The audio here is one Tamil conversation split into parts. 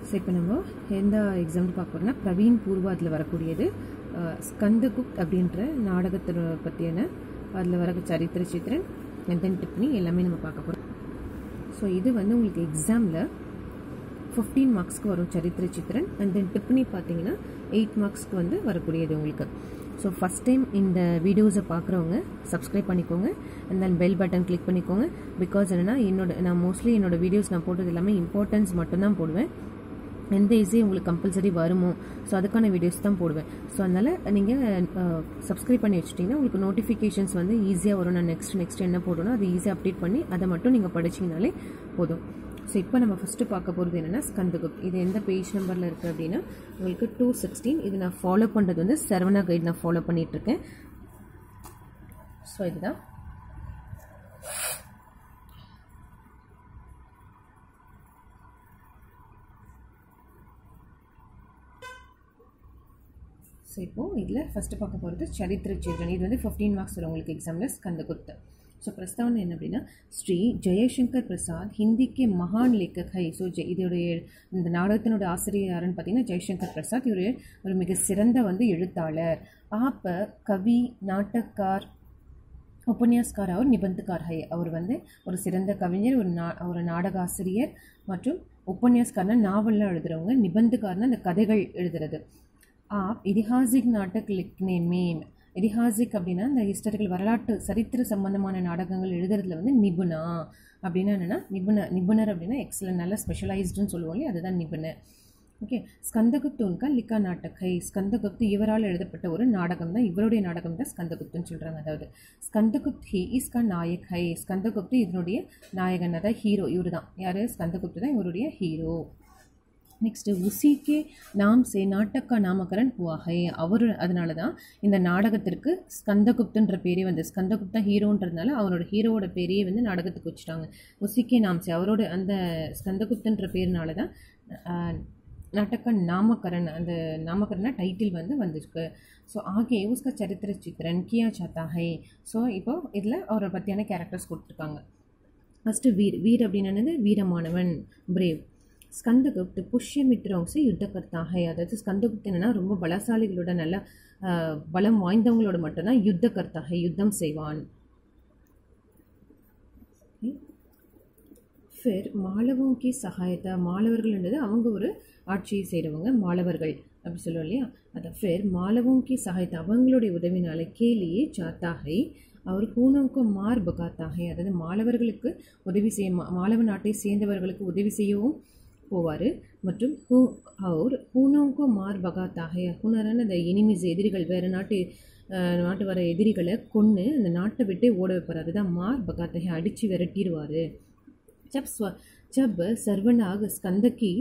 ஸோ இப்போ நம்ம எந்த எக்ஸாம்பிள் பார்க்க போகிறோம்னா பிரவீன் பூர்வா அதில் வரக்கூடியது அஹ், ஸ்கந்தகுப்த் அப்படின்ற நாடகத்தை பற்றியான அதில் வர சரித்திர சித்திரன் தென் டிப்னி எல்லாமே நம்ம பார்க்க போகிறோம் ஸோ இது வந்து உங்களுக்கு எக்ஸாமில் ஃபிஃப்டீன் மார்க்ஸ்க்கு வரும் சரித்திர சித்திரன் அண்ட் தென் டிப்னி பார்த்தீங்கன்னா எயிட் மார்க்ஸ்க்கு வந்து வரக்கூடியது உங்களுக்கு ஸோ ஃபஸ்ட் டைம் இந்த வீடியோஸை பார்க்குறவங்க சப்ஸ்கிரைப் பண்ணிக்கோங்க and then bell button click பண்ணிக்கோங்க பிகாஸ் என்னென்னா என்னோட நான் மோஸ்ட்லி என்னோட வீடியோஸ் நான் போட்டது எல்லாமே இம்பார்ட்டன்ஸ் மட்டும்தான் போடுவேன் எந்த ஈஸி உங்களுக்கு கம்பல்சரி வருமோ ஸோ அதுக்கான வீடியோஸ் தான் போடுவேன் ஸோ அதனால் நீங்கள் சப்ஸ்கிரைப் பண்ணி வச்சுட்டிங்கன்னா உங்களுக்கு நோட்டிஃபிகேஷன்ஸ் வந்து ஈஸியாக வரும் நான் நெக்ஸ்ட் நெக்ஸ்ட் என்ன போடணும் அதை ஈஸியாக அப்டேட் பண்ணி அதை மட்டும் நீங்கள் படிச்சிங்கனாலே போதும் ஸோ இப்போ நம்ம ஃபஸ்ட்டு பார்க்க போகிறது என்னென்னா ஸ்கந்தகுப்த் இது எந்த பேஜ் நம்பரில் இருக்குது அப்படின்னா உங்களுக்கு டூ சிக்ஸ்டீன் இது நான் ஃபாலோ பண்ணுறது வந்து சரவணா கைட் நான் ஃபாலோ பண்ணிகிட்ருக்கேன் ஸோ இதுதான் ஸோ இப்போது இதில் ஃபஸ்ட்டு பார்க்க போகிறது சரித்திர சித்திரன் இது வந்து ஃபிஃப்டீன் மார்க்ஸ் வரும் உங்களுக்கு எக்ஸாமில் ஸ்கந்தகுப்த் ஸோ பிரஸ்தாவனை என்ன அப்படின்னா ஸ்ரீ ஜெயசங்கர் பிரசாத் ஹிந்திக்கு மகான் லேக்கக் ஹை ஸோ ஜெ இதோடைய இந்த நாடகத்தினோட ஆசிரியர் யாருன்னு பார்த்தீங்கன்னா ஜெய்சங்கர் பிரசாத் இவர் ஒரு மிக சிறந்த வந்து எழுத்தாளர் ஆப்ப கவி நாட்டக்கார் உபன்யாஸ்கார் அவர் நிபந்தக்கார் ஹை அவர் வந்து ஒரு சிறந்த கவிஞர் ஒரு நா ஒரு நாடக ஆசிரியர் மற்றும் உபன்யாஸ்கார்னா நாவல்லாம் எழுதுறவங்க நிபந்தக்கார்னா அந்த கதைகள் எழுதுறது ஆப் இதிஹாசிக் நாட்டக் லிக்னே மேன் இதிஹாசிக் அப்படின்னா இந்த ஹிஸ்டாரிக்கல் வரலாற்று சரித்திர சம்பந்தமான நாடகங்கள் எழுதுறதுல வந்து நிபுணா அப்படின்னா என்னென்னா நிபுணர் நிபுணர் அப்படின்னா எக்ஸலன் நல்ல ஸ்பெஷலைஸ்டுன்னு சொல்லுவோம் இல்லையா அதுதான் நிபுணர் ஓகே ஸ்கந்தகுப்த் உன்கா லிக்கா நாட்டகை ஸ்கந்தகுப்த் இவரால் எழுதப்பட்ட ஒரு நாடகம் தான் இவருடைய நாடகம் தான் ஸ்கந்தகுப்துன்னு சொல்கிறாங்க அதாவது ஸ்கந்தகுப்த் ஹி இஸ் கா நாயக் ஹை ஸ்கந்தகுப்த் இதனுடைய நாயகன் அதாவது ஹீரோ இவர் தான் யார் ஸ்கந்தகுப்த் தான் இவருடைய ஹீரோ நெக்ஸ்ட்டு உசிக்கே நாம் சே நாட்டக்கா நாமகரன் புவாகை அவர் அதனால தான் இந்த நாடகத்திற்கு ஸ்கந்தகுப்துன்ற பேரே வந்து ஸ்கந்தகுப்தா ஹீரோன்றதுனால அவரோட ஹீரோவோட பேரையே வந்து நாடகத்துக்கு வச்சுட்டாங்க உசிக்கே நாம்சே அவரோட அந்த ஸ்கந்தகுப்துன்ற பேர்னால தான் நாட்டக்க நாமகரன் அந்த நாமகரனா டைட்டில் வந்து வந்திருக்கு ஸோ ஆகே உஸ்கா சரித்திர சித்திரன் கியா சாத்தா ஹை ஸோ இப்போ இதில் அவரை பற்றியான கேரக்டர்ஸ் கொடுத்துருக்காங்க ஃபஸ்ட்டு வீர் வீர் அப்படின்னு என்னது வீரமானவன் பிரேவ் ஸ்கந்தகுப்த் புஷ்யமித்ரோங்ஸு யுத்தகர்த்தாக அதாவது ஸ்கந்தகுப்த் என்னன்னா ரொம்ப பலசாலிகளோட நல்ல ஆஹ், பலம் வாய்ந்தவங்களோட மட்டும்தான் யுத்தகர்த்தாக யுத்தம் செய்வான் ஃபிர் மாளவோं की சகாயத்தை மாளவர்கள்ன்றது அவங்க ஒரு ஆட்சியை செய்கிறவங்க மாளவர்கள் அப்படி சொல்லுவோம் இல்லையா அதை ஃபிர் மாளவோं की சகாயத்தை அவங்களுடைய உதவினால கேலியே சாத்தாகை அவர் ஹூனோக்கு மார் பகாத்தாகை அதாவது மாளவர்களுக்கு உதவி செய்ய மா- மாளவ நாட்டை சேர்ந்தவர்களுக்கு உதவி செய்யவும் போவார் மற்றும் ஹூ அவர் ஹூனோங்கோ மார் பகாத்தாகை ஹூனரான அந்த எனிமிஸ் எதிரிகள் வேறு நாட்டு அஹ், நாட்டு வர எதிரிகளை கொன்று அந்த நாட்டை விட்டே ஓட வைப்பார் அதுதான் மார் பகாத்தாகை அடித்து விரட்டிடுவார் जब स्व जब सर्वनाग स्कंद की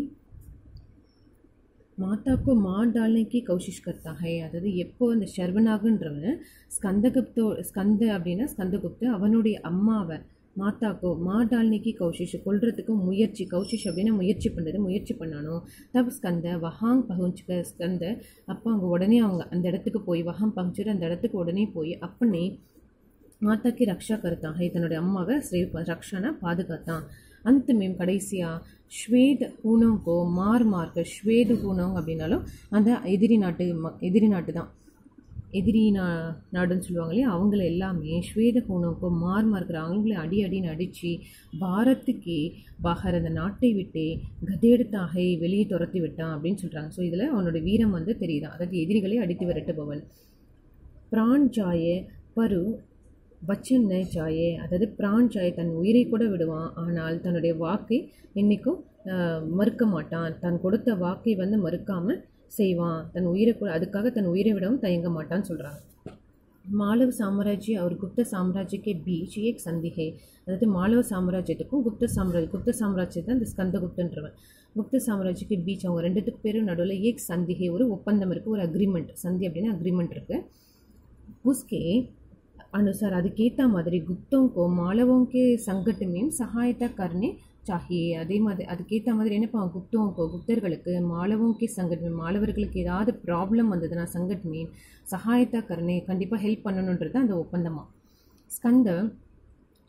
மாதா को मार डालने की कोशिश करता है அதாவது எப்போ அந்த சர்வனாகுன்றவன் ஸ்கந்தகுப்தோ ஸ்கந்த அப்படின்னா ஸ்கந்தகுப்து அவனுடைய அம்மாவை மாதாக்கோ மார் டால்னிக்கு கௌஷிஷ் கொல்றதுக்கு முயற்சி கௌஷிஷ் அப்படின்னா முயற்சி பண்ணுறது முயற்சி பண்ணானோ தப் ஸ்கந்த வஹாங் பகுஞ்சுக்க ஸ்கந்த அப்போ அங்கே உடனே அவங்க அந்த இடத்துக்கு போய் வஹாங் பகுஞ்சுட்டு அந்த இடத்துக்கு உடனே போய் அப்பனே மாதாக்கு ரக்ஷா கருத்தான் தன்னுடைய அம்மாவை சேவ் ப- ரக்ஷானா பாதுகாத்தான் அந்த மேம் கடைசியா ஸ்வேத் ஹூனோங்கோ மார் மார்க்க ஸ்வேது ஹூனோங் அப்படின்னாலும் அந்த எதிரி நாட்டு ம எதிரி நாட்டு தான் எதிரி நா நாடுன்னு சொல்லுவாங்க இல்லையா அவங்கள எல்லாமே ஸ்வேத ஹூனோங்கோ மார் மார்க்கிற அவங்கள அடி அடின்னு அடித்து பாரத்துக்கே பாகர் அந்த நாட்டை விட்டே கதேடுத்தாகை வெளியே துரத்தி விட்டான் அப்படின்னு சொல்கிறாங்க ஸோ இதில் அவனோட வீரம் வந்து தெரியுதான் அதாவது எதிரிகளை அடித்து விரட்டுபவன் பிரான் ஜாய பரு வச்சன் ந ஜாயே அதாவது பிரான் ஜாய தன் உயிரை கூட விடுவான் ஆனால் தன்னுடைய வாக்கை என்றைக்கும் ஆஹ், மறுக்க மாட்டான் தான் கொடுத்த வாக்கை வந்து மறுக்காம செய்வான் தன் உயிரை கூட அதுக்காக தன் உயிரை விடவும் தயங்க மாட்டான்னு சொல்கிறாங்க மாலவ சாம்ராஜ்ய और गुप्त साम्राज्य के बीच एक संधि है அதாவது மாலவ சாம்ராஜ்யத்துக்கும் குப்த சாம்ராஜ் குப்த சாம்ராஜ்யத்தை அந்த ஸ்கந்தகுப்தன்றவன் குப்த சாம்ராஜ்யக்கு பீச் அவங்க ரெண்டுத்துக்கு பேரும் நடுவில் ஏக் சந்திகை ஒரு ஒப்பந்தம் இருக்குது ஒரு அக்ரிமெண்ட் சந்தி அப்படின்னா அக்ரிமெண்ட் இருக்குது उसके अनुसार அதுக்கேற்ற மாதிரி गुप्तों को मालवों के संकट में सहायता करने चाहिए அதே மாதிரி அதுக்கேற்ற மாதிரி என்னப்பா குப்தோங்கோ குப்தர்களுக்கு மாலவோங்கி சங்கட் में மாலவர்களுக்கு ஏதாவது ப்ராப்ளம் வந்ததுன்னா சங்கட் மீன் சகாயத்தா கரணே கண்டிப்பாக ஹெல்ப் பண்ணணுன்றது அந்த ஒப்பந்தமா ஸ்கந்த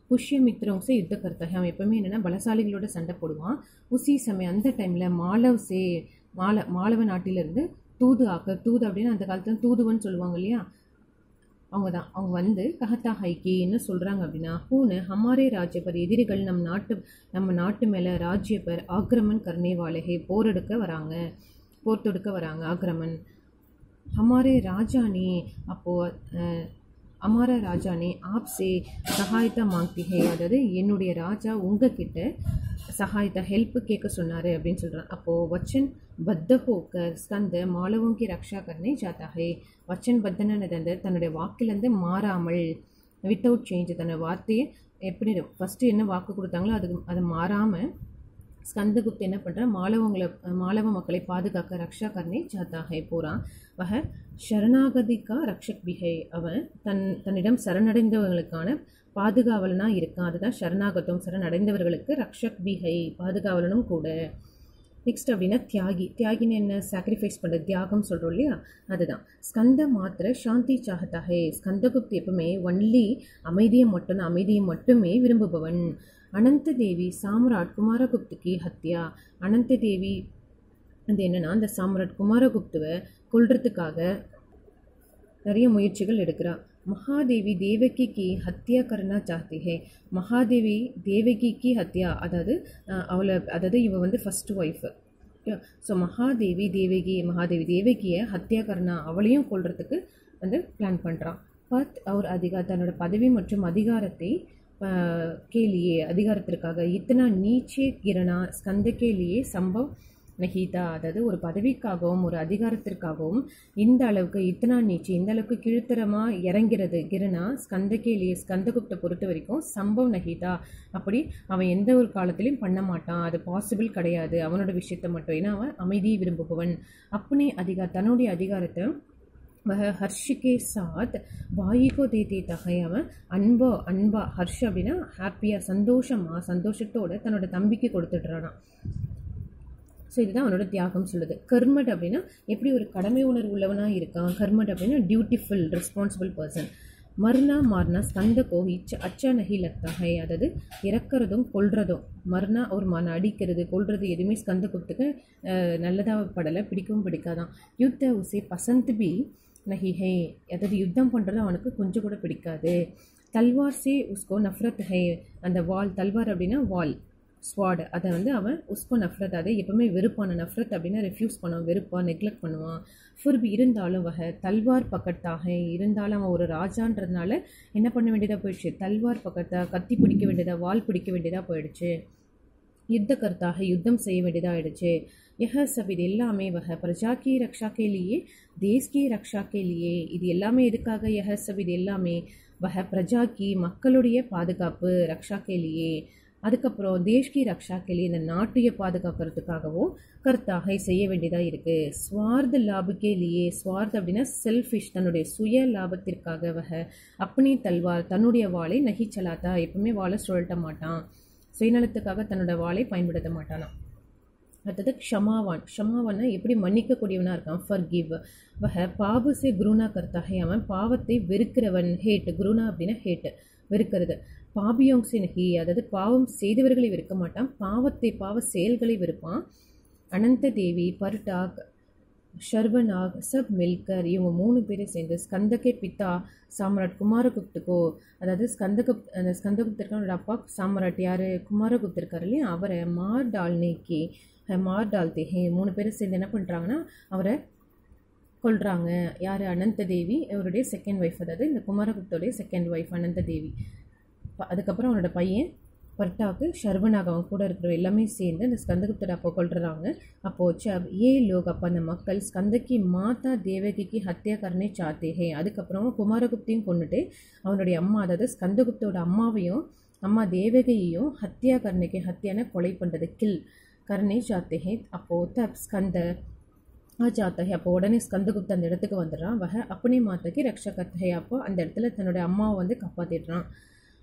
புஷ்யமித்ரோங் சே யுத்த கர்த்தா ஹே அவன் எப்பவுமே என்னென்னா பலசாலிகளோட சண்டை போடுவான் உசி சமயம் அந்த டைமில் மாலவ் சே மால மாலவ நாட்டிலிருந்து தூது ஆக்க தூது அப்படின்னு அந்த காலத்தில் தூதுவன்னு சொல்லுவாங்க இல்லையா அவங்க தான் அவங்க வந்து கஹத்தா ஹைக்கி என்ன சொல்கிறாங்க அப்படின்னா ஹூனு ஹமாரே ராஜ்யபர் எதிரிகள் நம் நாட்டு நம்ம நாட்டு மேலே ராஜ்யபர் ஆக்ரமன் கர்னே வாழகை போரெடுக்க வராங்க போர் தொடுக்க வராங்க ஆக்ரமன் ஹமாரே ராஜானே அப்போது அமாரா ராஜானே ஆப்ஸே சகாயத்தா மாங்கி ஹே அதாவது என்னுடைய ராஜா உங்ககிட்ட சகாயத்தா ஹெல்ப் கேட்க சொன்னார் அப்படின்னு சொல்கிறான் அப்போது வச்சன் பத்த ஹோக்கர் ஸ்கந்த மாலவோங்கி ரக்ஷா கர்னே ஜாத்தா ஹே வச்சன் பத்தனது தன்னுடைய வாக்கிலேருந்து மாறாமல் வித்தவுட் சேஞ்ச் தன்னோட வார்த்தையை எப்படி ஃபஸ்ட்டு என்ன வாக்கு கொடுத்தாங்களோ அதுக்கு அதை மாறாமல் ஸ்கந்தகுப்த் என்ன பண்ணுறான் மாலவங்களை மாலவ மக்களை பாதுகாக்க ரக்ஷா கர்னே ஜாத்தாகை போகிறான் வக சரணாகதிக்கா ரக்ஷக் பிகை அவன் தன் தன்னிடம் சரணடைந்தவர்களுக்கான பாதுகாவலனாக இருக்கான் அதுதான் சரணாகத்தம் சரணடைந்தவர்களுக்கு ரக்ஷக் பிகை பாதுகாவலனும் கூட நெக்ஸ்ட் அப்படின்னா தியாகி தியாகின்னு என்ன சாக்ரிஃபைஸ் பண்ணுறது தியாகம் சொல்கிறோம் இல்லையா அதுதான் ஸ்கந்த மாத்திர சாந்தி சாகத்தாகே ஸ்கந்தகுப்தி எப்பவுமே ஒன்லி அமைதியை மட்டும் அமைதியை மட்டுமே விரும்புபவன் அனந்த தேவி சாம்ராட் குமாரகுப்துக்கு ஹத்யா அனந்த தேவி அது என்னென்னா அந்த சாம்ராட் குமாரகுப்துவை கொல்றதுக்காக நிறைய முயற்சிகள் எடுக்கிறா மகாதேவி தேவகிக்கு ஹத்யா கர்னா சாத்தி ஹே மகாதேவி தேவகிக்கு ஹத்யா அதாவது அவளை அதாவது இவ வந்து first wife so Mahadevi Devaki Mahadevi தேவகியை ஹத்யா கர்னா அவளையும் கொல்றதுக்கு வந்து பிளான் பண்ணுறான் பத் அவர் அதிகா தன்னோட பதவி மற்றும் அதிகாரத்தை கேலியே அதிகாரத்திற்காக இத்தனா நீச்சே கிரணா ஸ்கந்த கேலியே சம்பவ் நஹீதா அதாவது ஒரு பதவிக்காகவும் ஒரு அதிகாரத்திற்காகவும் இந்த அளவுக்கு இத்தனா நீச்சு இந்த அளவுக்கு கீழ்த்தரமாக இறங்கிறது கிரணா ஸ்கந்தகேலிய ஸ்கந்தகுப்தை பொறுத்த வரைக்கும் சம்பவ் நஹீதா அப்படி அவன் எந்த ஒரு காலத்திலையும் பண்ண மாட்டான் அது பாசிபிள் கிடையாது அவனோட விஷயத்த மட்டும் ஏன்னா அவன் அமைதியை விரும்புபவன் அப்பனே அதிகார தன்னுடைய அதிகாரத்தை வஹ ஹர்ஷிகே சாத் வாயிகோ தேதி தகை அவன் அன்பா அன்பா ஹர்ஷ் அப்படின்னா ஹாப்பியாக சந்தோஷமாக சந்தோஷத்தோட தன்னோட தம்பிக்கு கொடுத்துட்றானான் ஸோ இதுதான் அவனோட தியாகம் சொல்லுது கர்மட் அப்படின்னா எப்படி ஒரு கடமை உணர்வு உள்ளவனாக இருக்கான் கர்மட் அப்படின்னா டியூட்டிஃபுல் ரெஸ்பான்சிபிள் பர்சன் மர்னா மார்னா ஸ்கந்த கோஹிச் அச்சா நகி லக்தாகை அதாவது இறக்கிறதும் கொல்றதும் மர்னா ஒரு மன அடிக்கிறது கொல்றது எதுவுமே ஸ்கந்த குப்துக்கு நல்லதாக படலை பிடிக்கவும் பிடிக்காதான் யுத்த உசே பசந்த் பி நஹி ஹே அதாவது யுத்தம் பண்ணுறது அவனுக்கு கொஞ்சம் கூட பிடிக்காது தல்வார் சே உஸ்கோ நஃப்ரத் ஹே அந்த வால் தல்வார் அப்படின்னா வால் ஸ்வாட் அதை வந்து அவன் உஸ்கோ நஃப்ரத் அதை எப்பவுமே வெறுப்பான நஃப்ரத் அப்படின்னா ரெஃப்யூஸ் பண்ணுவான் வெறுப்பான் நெக்லெக்ட் பண்ணுவான் ஃபுர்பி இருந்தாலும் வகை தல்வார் பக்கத்தாக இருந்தாலும் அவன் ஒரு ராஜான்றதுனால என்ன பண்ண வேண்டியதாக போயிடுச்சு தல்வார் பக்கத்தா கத்தி பிடிக்க வேண்டியதாக வால் பிடிக்க வேண்டியதாக போயிடுச்சு யுத்த கருத்தாக யுத்தம் செய்ய வேண்டியதாக ஆயிடுச்சு யஹ சப் இது எல்லாமே வக பிரஜா கி ரக்ஷா கேலியே தேஸ் கி ரக்ஷா கேலியே இது எல்லாமே எதுக்காக யஹ சப் இது எல்லாமே வக பிரஜா கி மக்களுடைய பாதுகாப்பு ரக்ஷா கேலியே அதுக்கப்புறம் தேஷ்கி ரக்ஷா கேலி இந்த நாட்டையை பாதுகாக்கிறதுக்காகவோ கர்த்தாக செய்ய வேண்டியதாக இருக்குது ஸ்வார்த்த லாபுக்கேலியே ஸ்வார்த் அப்படின்னா செல்ஃபிஷ் தன்னுடைய சுய லாபத்திற்காக வக அப்பனி தல்வார் தன்னுடைய வாளை நகி சலாத்தா எப்பவுமே வாழை சுழட்ட மாட்டான் சுயநலத்துக்காக தன்னோட வாளை பயன்படுத்த மாட்டானாம் அடுத்தது க்ஷமாவான் க்ஷமாவான்னா எப்படி மன்னிக்கக்கூடியவனாக இருக்கான் ஃபர் கிவ் வக பாபுசே குருணா கர்த்தாகை அவன் பாவத்தை வெறுக்கிறவன் ஹேட் குருணா அப்படின்னா ஹேட்டு வெறுக்கிறது பாபியோங்ஸின் ஹி அதாவது பாவம் செய்தவர்களை வெறுக்க மாட்டான் பாவத்தை பாவ செயல்களை வெறுப்பான் அனந்த தேவி பர்டாக் ஷர்வனாக் சப் மில்கர் இவங்க மூணு பேரும் சேர்ந்து ஸ்கந்தகே பித்தா சாம்ராட் குமாரகுப்துக்கோ அதாவது ஸ்கந்தகுப் அந்த ஸ்கந்தகுப்தருக்கான அப்பா சாம்ராட் யார் குமாரகுப்தர் இருக்கார் இல்லையா அவரை மார் டால்னேக்கி மார் டால்தேஹே மூணு பேரும் சேர்ந்து என்ன பண்ணுறாங்கன்னா அவரை கொள்கிறாங்க யார் அனந்த தேவி அவருடைய செகண்ட் ஒய்ஃப் அதாவது இந்த குமாரகுப்தோடைய செகண்ட் ஒய்ஃப் அனந்த தேவி அதுக்கப்புறம் அவனோட பையன் பர்ட்டாவுக்கு ஷர்வனாக அவன் கூட இருக்கிற எல்லாமே சேர்ந்து அந்த ஸ்கந்தகுப்தரை அப்போ கொள்றாங்க அப்போது சப் ஏ லோக் அப்போ அந்த மக்கள் ஸ்கந்தக்கி மாதா தேவகிக்கு ஹத்யா கர்ணே சாத்தேஹே அதுக்கப்புறம் குமாரகுப்தையும் கொண்டுட்டு அவனுடைய அம்மா அதாவது ஸ்கந்தகுப்தோட அம்மாவையும் அம்மா தேவகியையும் ஹத்யா கர்ணைக்கு ஹத்யான கொலை பண்ணுறது கில் கர்ணே சாத்தேஹே அப்போது தப் ஸ்கந்த ஜாத்தகை அப்போ உடனே ஸ்கந்தகுப்த அந்த இடத்துக்கு வந்துடுறான் வக அப்பனே மாத்தகி ரக்ஷா கத்தகை அப்போ அந்த இடத்துல தன்னோட அம்மாவை வந்து காப்பாற்றிடுறான்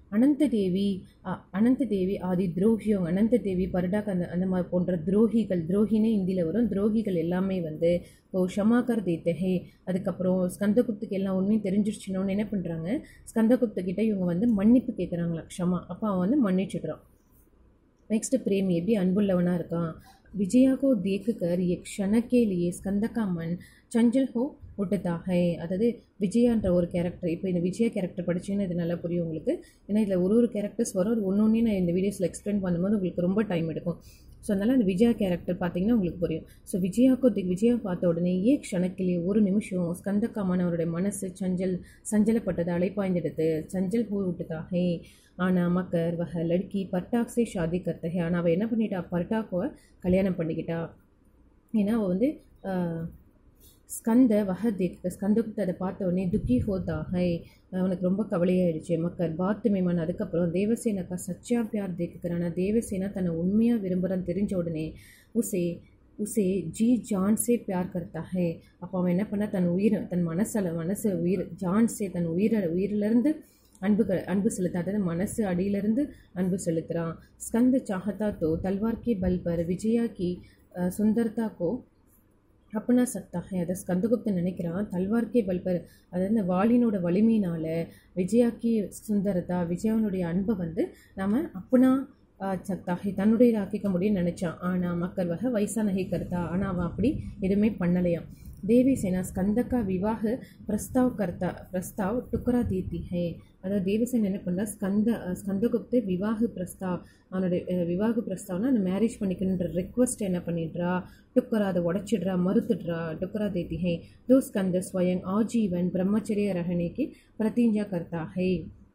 அனந்த தேவி அ- அனந்த தேவி ஆதி துரோகியோங் அனந்த தேவி பரடாக் அந்த அந்த மாதிரி போன்ற துரோகிகள் துரோகினே இந்தியில் வரும் துரோகிகள் எல்லாமே வந்து இப்போ ஷமாகர் தேத்தஹே அதுக்கப்புறம் ஸ்கந்தகுப்துக்கு எல்லா உண்மையும் தெரிஞ்சிருச்சுனோன்னு என்ன பண்ணுறாங்க ஸ்கந்தகுப்து கிட்ட இவங்க வந்து மன்னிப்பு கேட்குறாங்களா க்ஷமா அப்போ அவன் வந்து மன்னிச்சிடுறான் नेक्स्ट प्रेम எப்படி அன்புள்ளவனாக இருக்கான் विजया को देखकर ये क्षण के लिए स्कंद का मन चंचल हो உட்டதா ஹை அதாவது விஜயான்ற ஒரு கேரக்டர் இப்போ இந்த விஜயா கேரக்டர் படிச்சீங்கன்னா இது நல்லா புரியும் உங்களுக்கு ஏன்னா இதில் ஒரு ஒரு கேரக்டர்ஸ் வரும் அது ஒன்று ஒன்றே நான் இந்த வீடியோஸில் எக்ஸ்பிளைன் பண்ணும்போது உங்களுக்கு ரொம்ப டைம் எடுக்கும் ஸோ அதனால் அந்த விஜயா கேரக்டர் பார்த்தீங்கன்னா உங்களுக்கு புரியும் ஸோ விஜயாக்கோ தி விஜயா பார்த்த உடனே ஏ க்ஷணக்கிலே ஒரு நிமிஷம் ஸ்கந்தக்காமன் அவருடைய மனசு சஞ்சல் சஞ்சலப்பட்டது அலைப்பாய்ந்தெடுத்து சஞ்சல் ஹோ விட்டுதா ஹே ஆனால் மக்கர் வஹ லடுக்கி பட்டாக் சே ஷாதி கர்த்த ஹே ஆனால் அவள் என்ன பண்ணிட்டா பட்டாக்கோவை கல்யாணம் பண்ணிக்கிட்டா ஏன்னா அவள் வந்து ஆஹ், ஸ்கந்த வஹ தேக்க ஸ்கந்தகுப்த அதை பார்த்த உடனே துக்கி ஹோதா ஹை அவனுக்கு ரொம்ப கவலையாயிடுச்சு மக்கள் பாத்து மேமன் அதுக்கப்புறம் தேவசேனாக்கா சச்சா பியார் தேக்குறானா தேவசேனா தன்னை உண்மையாக விரும்புகிறான்னு தெரிஞ்ச உடனே உசே உசே ஜி ஜான் சே பியார் கர்த்தா ஹே அப்போ அவன் என்ன பண்ணா தன் உயிர் தன் மனசில் மனசு உயிர் ஜான் சே தன் உயிர உயிரிலிருந்து அன்பு க அன்பு செலுத்த அதாவது மனசு அடியிலிருந்து அன்பு செலுத்துகிறான் ஸ்கந்த சாஹதா தோ தல்வார் கே பல் பர் விஜயா கி அஹ், சுந்தர்தா கோ அப்பனா சக்தா ஹே அதை ஸ்கந்தகுப்தன் நினைக்கிறான் தல்வார்க்கே பல்பர் அதாவது இந்த வாளினோட வலிமையினால் விஜயாக்கி சுந்தரதா விஜயானுடைய அன்பை வந்து நம்ம அப்பனா சக்தா ஹே தன்னுடைய ஆக்கிக்க முடியும்னு நினச்சான் ஆனால் மக்கள் வகை வயசானகை கருத்தா ஆனால் அவன் அப்படி எதுவுமே பண்ணலையாம் தேவி சேனா ஸ்கந்தக்கா விவாக பிரஸ்தாவ் கர்த்தா பிரஸ்தாவ் டுக்கரா தீர்த்தி ஹே அதாவது தேவசேன் என்ன பண்ணா ஸ்கந்த ஸ்கந்தகுப்து விவாக பிரஸ்தாவ் அவனுடைய அஹ், விவாக பிரஸ்தாவ்னா அந்த மேரேஜ் பண்ணிக்கணுன்ற ரெக்வஸ்ட் என்ன பண்ணிடுறா டுக்கரா அதை உடச்சிடுறா மறுத்துடுறா டுக்கரா தேத்தி ஹே தோ ஸ்கந்த ஸ்வயங் ஆஜீவன் பிரம்மச்சரிய ரஹனேக்கு பிரதிஞ்சா கர்த்தா ஹே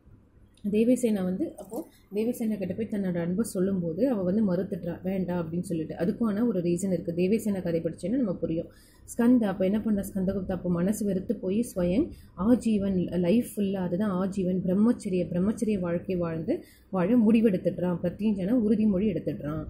தேவசேனா வந்து அப்போது தேவசேனா கிட்ட போய் தன்னோட அன்பை சொல்லும்போது அவள் வந்து மறுத்துட்றா வேண்டாம் அப்படின்னு சொல்லிட்டு அதுக்கான ஒரு ரீசன் இருக்குது தேவசேனா கதை படிச்சேன்னா நம்ம புரியும் ஸ்கந்த அப்போ என்ன பண்ண ஸ்கந்தகுப்தா அப்போ மனசு வெறுத்து போய் ஸ்வயங் ஆஜீவன் லைஃப் ஃபுல்லாக அதுதான் ஆஜீவன் பிரம்மச்சரிய பிரம்மச்சரிய வாழ்க்கை வாழ்ந்து வாழ முடிவெடுத்துடுறான் பிரத்யஞ்சனா உறுதிமொழி எடுத்துடுறான்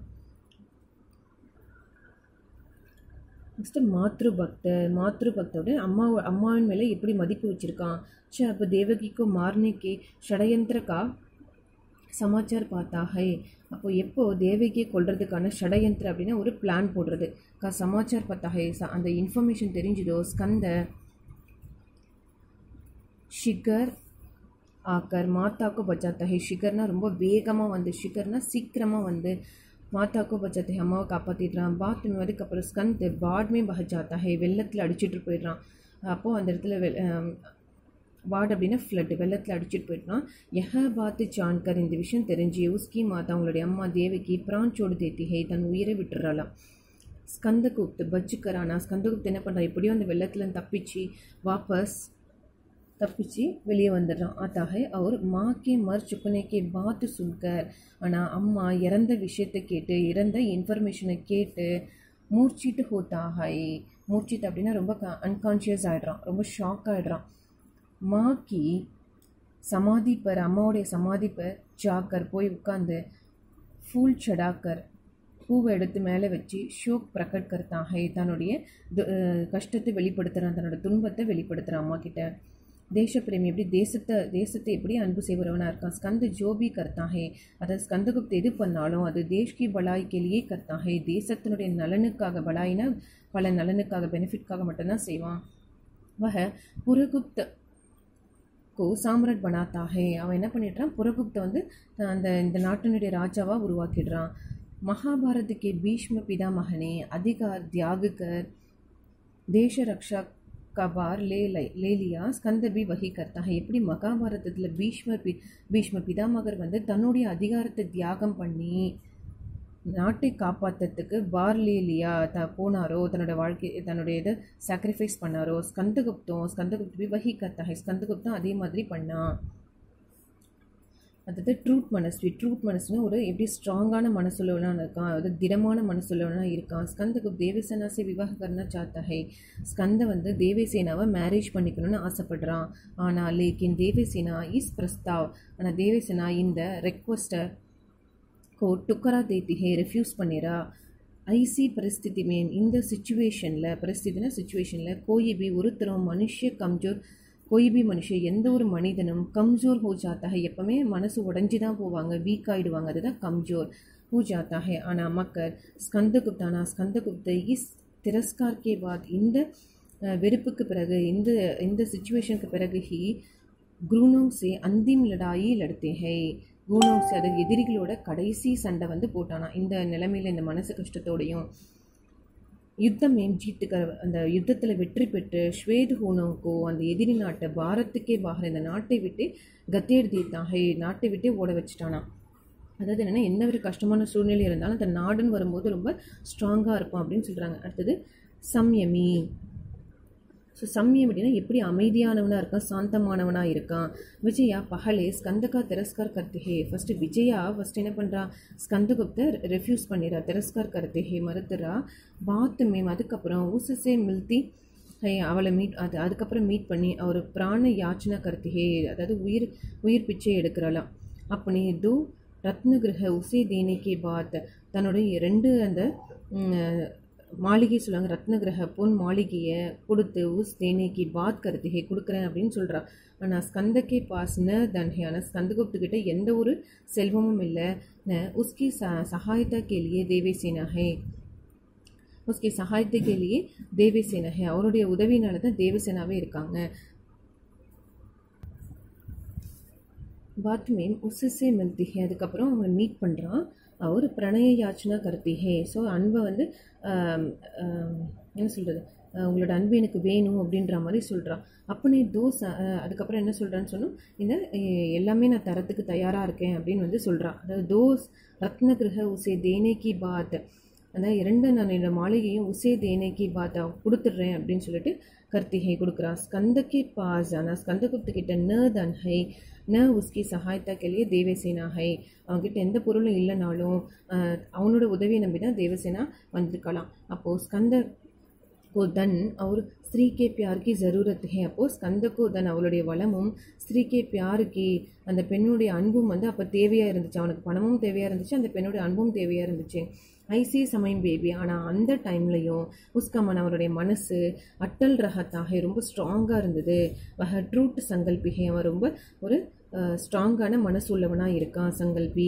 நெக்ஸ்ட்டு மாத்ரு பக்தர் மாத்ரு பக்தோட அம்மா அம்மாவின் மேலே எப்படி மதிப்பு வச்சுருக்கான் ச்சே அப்போ தேவகிக்கு மார்னேக்கே ஷடயந்திர கா சமாச்சார் பார்த்தா ஹை அப்போ எப்போ தேவகியை கொல்றதுக்கான ஷடயந்திர அப்படின்னா ஒரு பிளான் போடுறது கா சமாச்சார் பார்த்தா ஹை ச- அந்த இன்ஃபர்மேஷன் தெரிஞ்சுதோ ஸ்கந்த ஷிகர் ஆக்கர் மாத்தாக்கோ பச்சாத்தா ஹே ஷிகர்னா ரொம்ப வேகமாக வந்து ஷிகர்னா சீக்கிரமாக வந்து மாத்தாக்கோ பச்சாத்தா ஹே அம்மாவை காப்பாற்றிடுறான் பாத் அதுக்கப்புறம் ஸ்கந்த் பாட்மே பஹச்சாத்தா ஹே வெள்ளத்தில் அடிச்சிட்டு போயிடுறான் அப்போது அந்த இடத்துல வெ வாட் அப்படின்னா ஃப்ளட் வெள்ளத்தில் அடிச்சிட்டு போயிட்டான் யஹ பாத்து ஜான்கர் இந்த விஷயம் தெரிஞ்சு உஸ்கி மாதா அவங்களுடைய அம்மா தேவிக்கு பிரான்ச்சோடு தேத்தி ஹே தன் உயிரை விட்டுறாளாம் ஸ்கந்தகுப்து பச்சுக்கரானா ஸ்கந்தகுப்து என்ன பண்ணுறான் எப்படியோ அந்த வெள்ளத்துல தப்பிச்சு வாபஸ் தப்பிச்சு வெளியே வந்துடுறான் அதாக அவர் மாக்கே மர் சுக்குனேக்கே பாத்து சுன்கர் ஆனால் அம்மா இறந்த விஷயத்தை கேட்டு இறந்த இன்ஃபர்மேஷனை கேட்டு மூர்ச்சிட்டு ஹோத்தாகாய் மூர்ச்சித் அப்படின்னா ரொம்ப அன்கான்ஷியஸ் ஆகிடுறான் ரொம்ப ஷாக் ஆகிடுறான் माँ की समाधि पर அம்மாவுடைய சமாதி पर जाकर போய் உட்காந்து ஃபூல் சடாக்கர் பூவை எடுத்து மேலே வச்சு ஷோக் பிரகட் கர்த்தான் ஹை தன்னுடைய து- அஹ் கஷ்டத்தை வெளிப்படுத்துகிறான் தன்னோட துன்பத்தை வெளிப்படுத்துகிறான் அம்மா கிட்ட தேசப்பிரேமி எப்படி தேசத்தை தேசத்தை எப்படி அன்பு செய்கிறவனாக இருக்கான் ஸ்கந்த ஜோபி கர்த்தான் ஹே அதாவது ஸ்கந்தகுப்து எது பண்ணாலும் அது தேஷ்கி பலாய் கெளியே கர்த்தான் ஹே தேசத்தினுடைய நலனுக்காக பலாயினா பல நலனுக்காக பெனிஃபிட்காக மட்டும்தான் செய்வான் வக புரகுப்த கோ சாம்ராட் பனாத்தா ஹே அவன் என்ன பண்ணிடுறான் புரகுப்த வந்து அந்த இந்த நாட்டினுடைய ராஜாவாக உருவாக்கிடுறான் மகாபாரத்துக்கு பீஷ்ம பிதாமகனே அதிகார் தியாகுகர் தேச ரக்ஷா கபார் லே லை லேலியா ஸ்கந்தபி வகி கர்த்தா எப்படி மகாபாரதத்தில் பீஷ்ம பி பீஷ்ம பிதாமகர் வந்து தன்னுடைய அதிகாரத்தை தியாகம் பண்ணி நாட்டை காப்பாற்றுறதுக்கு பார்லேலியா த போனாரோ தன்னோட வாழ்க்கை தன்னுடைய இதை சாக்ரிஃபைஸ் பண்ணாரோ ஸ்கந்தகுப்தம் ஸ்கந்தகுப்த விவகி கத்தகை ஸ்கந்தகுப்தம் அதே மாதிரி பண்ணான் அதாவது ட்ரூத் மனசு ட்ரூத் மனசுனா ஒரு எப்படி ஸ்ட்ராங்கான மனசுள்ளவனாக இருக்கான் அதாவது திடமான மனசுள்ளவனாக இருக்கான் ஸ்கந்தகுப் தேவசேனாசே விவாக கர்ண சாத்தகை ஸ்கந்த வந்து தேவசேனாவை மேரேஜ் பண்ணிக்கணும்னு ஆசைப்படுறான் ஆனால் லேக்கின் தேவசேனா இஸ் பிரஸ்தாவ் ஆனால் தேவசேனா இந்த ரெக்வஸ்ட்டை को टुकड़ा देती है रिफ्यूज़ பண்ணிரா ஐசி परिस्थिति में இந்த சுச்சுவேஷனில் परिस्थितिனா சுச்சுவேஷனில் कोई भी ஒருத்தரும் மனுஷ்ய கம்ஜோர் கொய்பி மனுஷன் எந்த ஒரு மனிதனும் கம்ஜோர் ஹோ ஜாத்தா ஹை எப்பவுமே மனசு உடஞ்சி தான் போவாங்க வீக் ஆகிடுவாங்க அதுதான் கம்ஜோர் ஹோ ஜாத்தா ஹை ஆனால் மக்கள் ஸ்கந்தகுப்தானா ஸ்கந்தகுப்த இஸ் திரஸ்கார் கே பாத் இந்த அஹ், வெறுப்புக்கு பிறகு இந்த இந்த சுச்சுவேஷனுக்கு பிறகு ஹி குருனோம் சே அந்திம் லடாயி லடுத்தே ஹை குருனோம் சே அது எதிரிகளோட கடைசி சண்டை வந்து போட்டானா இந்த நிலைமையில இந்த மனசு கஷ்டத்தோடையும் யுத்தம் மேம் ஜீட்டுக்க அந்த யுத்தத்தில் வெற்றி பெற்று ஸ்வேது ஹூனோக்கோ அந்த எதிரி நாட்டை பாரத்துக்கே பாகர் இந்த நாட்டை விட்டு கத்தேர் தீர்த்தான் ஹே நாட்டை விட்டே ஓட வச்சுட்டானா அதாவது என்னென்னா என்ன ஒரு கஷ்டமான சூழ்நிலை இருந்தாலும் அந்த நாடுன்னு வரும்போது ரொம்ப ஸ்ட்ராங்காக இருப்பான் அப்படின்னு சொல்கிறாங்க அடுத்தது சம்யமி ஸோ சம்யம் அப்படின்னா எப்படி அமைதியானவனாக இருக்கான் சாந்தமானவனாக இருக்கான் விஜயா பகலே ஸ்கந்தகா திரஸ்கார் கர்த்திஹே ஃபஸ்ட்டு விஜயா ஃபஸ்ட் என்ன பண்ணுறா ஸ்கந்தகுப்த ரெஃப்யூஸ் பண்ணிடுறா திரஸ்கார் கர்த்திஹே மறுத்துறா பாத்து மேம் அதுக்கப்புறம் ஊசசே மில்தி ஹே அவளை மீட் அது அதுக்கப்புறம் மீட் பண்ணி அவர் பிராண யாச்சனா கர்த்திஹே அதாவது உயிர் உயிர் பிச்சை எடுக்கிறாளாம் அப்படி தோ ரத்ன கிரக உசே தேனிக்கே பாத் தன்னுடைய ரெண்டு அந்த ம், மாளிகை சொல்லுவாங்க ரத்ன கிரக பொன் மாளிகையை கொடுத்து உஸ் தேனேக்கி பாத் கருத்திகை கொடுக்குறேன் அப்படின்னு சொல்கிறா ஆனால் ஸ்கந்தக்கே பாஸ் ந தன்ஹே ஆனால் ஸ்கந்தகுப்துக்கிட்ட எந்த ஒரு செல்வமும் இல்லை ந உஸ்கி ச சகாயத்தா கேலியே தேவேசேனா ஹே உஸ்கி சகாயத்தை கேலியே தேவேசேனா ஹே அவருடைய உதவினால தான் தேவசேனாவே இருக்காங்க பாத் மேம் உசுசே மில்தி ஹே அதுக்கப்புறம் அவங்களை மீட் பண்ணுறான் அவர் பிரணய யாச்சனா கருத்தி ஹே ஸோ அன்பை வந்து ஆம், ஆம், என்ன சொல்கிறது உங்களோட அன்பு எனக்கு வேணும் அப்படின்ற மாதிரி சொல்கிறான் அப்பனே தோஸ் அஹ், அதுக்கப்புறம் என்ன சொல்கிறான்னு சொன்னோம் இந்த அஹ், எல்லாமே நான் தரத்துக்கு தயாராக இருக்கேன் அப்படின்னு வந்து சொல்கிறான் அதாவது தோஸ் ரத்ன கிரக உசே தேனேக்கி பாத் அதான் இரண்டு நான் என்னோட மாளிகையும் உசே தேனேக்கி பாத் அவ கொடுத்துட்றேன் அப்படின்னு சொல்லிட்டு கர்த்திகை கொடுக்குறா ஸ்கந்தக்கே பாஸ் ஆனால் ஸ்கந்தகுப்துக்கிட்ட ந தன் ஹை ந உஸ்கி சகாயத்தா கேளியே தேவசேனா ஹை அவன்கிட்ட எந்த பொருளும் இல்லைனாலும் ஆஹ், அவனோட உதவியை நம்பி தான் தேவசேனா வந்திருக்கலாம் அப்போது ஸ்கந்த को धन और स्त्री के प्यार की ज़रूरत है அப்போ ஸ்கந்தக்கோ தன் அவளுடைய வளமும் ஸ்திரீ கே பியாருக்கு அந்த பெண்ணுடைய அன்பும் வந்து அப்போ தேவையாக இருந்துச்சு அவனுக்கு பணமும் தேவையாக இருந்துச்சு அந்த பெண்ணுடைய அன்பும் தேவையாக இருந்துச்சு ஐசி சமயம் பேபி ஆனால் அந்த டைம்லையும் உஸ்கமன் அவருடைய மனசு அட்டல் ரகத்தாக ரொம்ப ஸ்ட்ராங்காக இருந்தது வஹ ட்ரூட் சங்கல்பிகை அவன் ரொம்ப ஒரு ஸ்ட்ராங்கான மனசு உள்ளவனாக இருக்கான் சங்கல்பி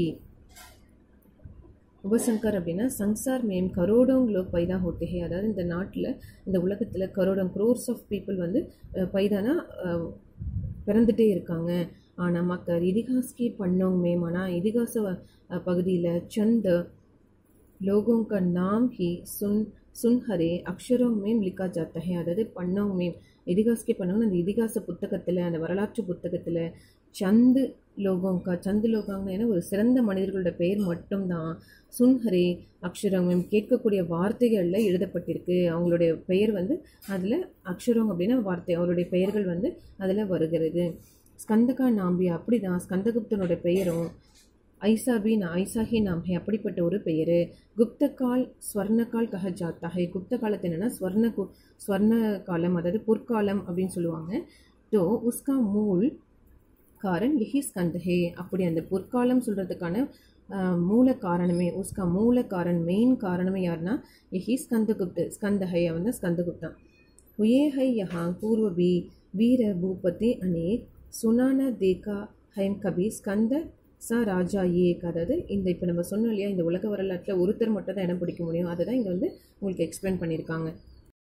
உபசங்கர் அப்படின்னா சங்சார் மேம் கரோடோங் லோக் பைதா ஹோத்தே ஹே அதாவது இந்த நாட்டில் இந்த உலகத்தில் கரோடம் க்ரோர்ஸ் ஆஃப் பீப்புள் வந்து அஹ், பைதானா அஹ், பிறந்துட்டே இருக்காங்க ஆனால் மக்கள் இதிகாஸ்கி பண்ணோங் மேம் ஆனால் இதிகாச பகுதியில் சந்த लोगों का नाम ही सुन सुनहरे अक्षरों में लिखा जाता है அதாவது பண்ணோங் மேம் இதிகாஸ்கே பண்ணோம்னு அந்த இதிகாச புத்தகத்தில் அந்த வரலாற்று புத்தகத்தில் சந்து லோகோங்கா சந்து லோகாங்கன்னா ஒரு சிறந்த மனிதர்களோட பெயர் மட்டும்தான் சுன்ஹரே அக்ஷரம் மேம் கேட்கக்கூடிய வார்த்தைகளில் எழுதப்பட்டிருக்கு அவங்களுடைய பெயர் வந்து அதில் அக்ஷரம் அப்படின்னா வார்த்தை அவருடைய பெயர்கள் வந்து அதில் வருகிறது ஸ்கந்தகா நாம்பி அப்படிதான் ஸ்கந்தகுப்தனோட பெயரும் ஐசாபி நா ஐசாஹி நாம்ஹே அப்படிப்பட்ட ஒரு பெயர் குப்தகால் ஸ்வர்ணகால் கஹ ஜாத்தா ஹே குப்த காலத்து என்னன்னா ஸ்வர்ண கு ஸ்வர்ண காலம் அதாவது பொற்காலம் அப்படின்னு சொல்லுவாங்க தோ உஸ்கா மூல் காரன் யஹி ஸ்கந்த ஹே அப்படி அந்த பொற்காலம் சொல்கிறதுக்கான மூல காரணமே உஸ்கா மூல காரன் மெயின் காரணமே யாருன்னா யஹி ஸ்கந்தகுப்த ஸ்கந்த ஹே அவன் தான் ஸ்கந்தகுப்தான் हुए है यहाँ पूर्व भी वीर भूपति अनेक सुनाना देखा है कभी ஸ்கந்த ச ராஜா ஏக் அதாவது இந்த இப்போ நம்ம சொன்னோம் இல்லையா இந்த உலக வரலாற்றில் ஒருத்தர் மட்டும் தான் இடம் பிடிக்க முடியும் அதை தான் இங்கே வந்து உங்களுக்கு எக்ஸ்பிளைன் பண்ணியிருக்காங்க